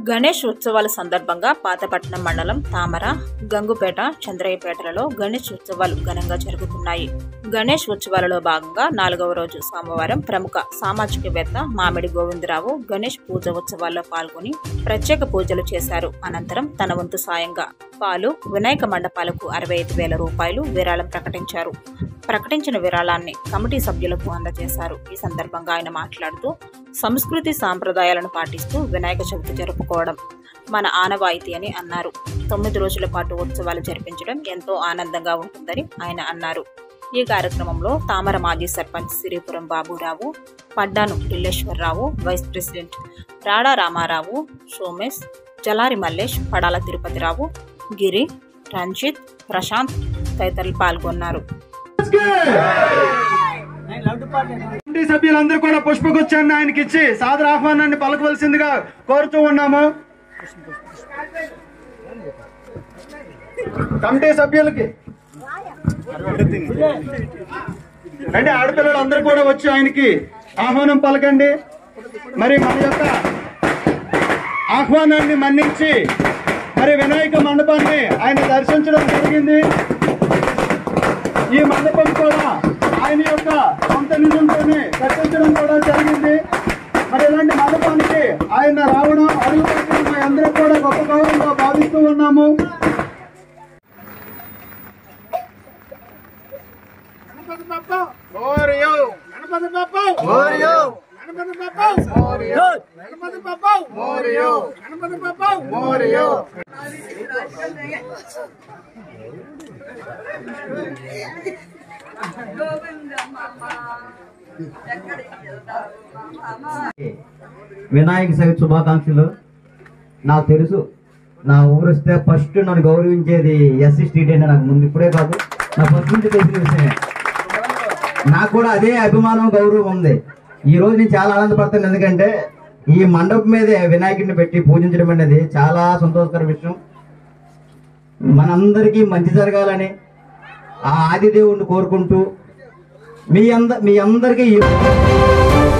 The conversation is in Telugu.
గణేష్ ఉత్సవాల సందర్భంగా పాతపట్నం మండలం తామర గంగుపేట చంద్రయ్యపేటలలో గణేష్ ఉత్సవాలు ఘనంగా జరుగుతున్నాయి గణేష్ ఉత్సవాలలో భాగంగా నాలుగవ రోజు సోమవారం ప్రముఖ సామాజికవేత్త మామిడి గోవిందరావు గణేష్ పూజ ఉత్సవాల్లో పాల్గొని ప్రత్యేక పూజలు చేశారు అనంతరం తన వంతు సాయంగా పాలు వినాయక మండపాలకు అరవై ఐదు వేల రూపాయలు విరాళం ప్రకటించారు ప్రకటించిన విరాళాన్ని కమిటీ సభ్యులకు అందజేశారు ఈ సందర్భంగా ఆయన మాట్లాడుతూ సంస్కృతి సాంప్రదాయాలను పాటిస్తూ వినాయక చవితి జరుపుకోవడం మన ఆనవాయితీ అని అన్నారు తొమ్మిది రోజుల పాటు ఉత్సవాలు జరిపించడం ఎంతో ఆనందంగా ఉంటుందని ఆయన అన్నారు ఈ కార్యక్రమంలో తామర మాజీ సర్పంచ్ సిరిపురం బాబురావు పడ్డాను ఢిల్లేశ్వరరావు వైస్ ప్రెసిడెంట్ రాడా రామారావు సోమేష్ జలారి మల్లేష్ పడాల తిరుపతిరావు గిరి రంజిత్ ప్రశాంత్ తదితరులు పాల్గొన్నారు కమిటీ సభ్యులందరూ కూడా పుష్పగుచ్చాన్ని ఆయనకి ఇచ్చి సాదర ఆహ్వానాన్ని పలకవలసిందిగా కోరుతూ ఉన్నాము కమిటీ సభ్యులకి అంటే ఆడపిల్లలు అందరూ కూడా వచ్చి ఆయనకి ఆహ్వానం పలకండి మరి మన యొక్క ఆహ్వానాన్ని మన్నించి మరి వినాయక మండపాన్ని ఆయన దర్శించడం జరిగింది ఈ మండపం కూడా ఆయన యొక్క సొంత నిధులతోనే కట్టించడం కూడా జరిగింది మరి ఇలాంటి మండపానికి ఆయన రావడం అడుగు పెట్టడం మా అందరం కూడా గొప్ప గౌరవంగా భావిస్తూ ఉన్నాము గణపతి బప్ప ఓరియో గణపతి బప్ప ఓరియో గణపతి బప్ప ఓరియో గణపతి బప్ప ఓరియో గణపతి బప్ప ఓరియో వినాయక చవితి శుభాకాంక్షలు నాకు తెలుసు నా ఊరు వస్తే ఫస్ట్ నన్ను గౌరవించేది ఎస్సీ స్ట్రీట్ అని నాకు ముందు ఇప్పుడే కాదు నా ఫస్ట్ నుంచి తెలిసిన విషయమే నాకు కూడా అదే అభిమానం గౌరవం ఉంది ఈ రోజు నేను చాలా ఆనందపడతాను ఎందుకంటే ఈ మండపం మీదే వినాయకుడిని పెట్టి పూజించడం అనేది చాలా సంతోషకర విషయం మనందరికీ మంచి జరగాలని ఆ ఆదిదేవుడిని కోరుకుంటూ మీ అంద మీ అందరికీ ఈ-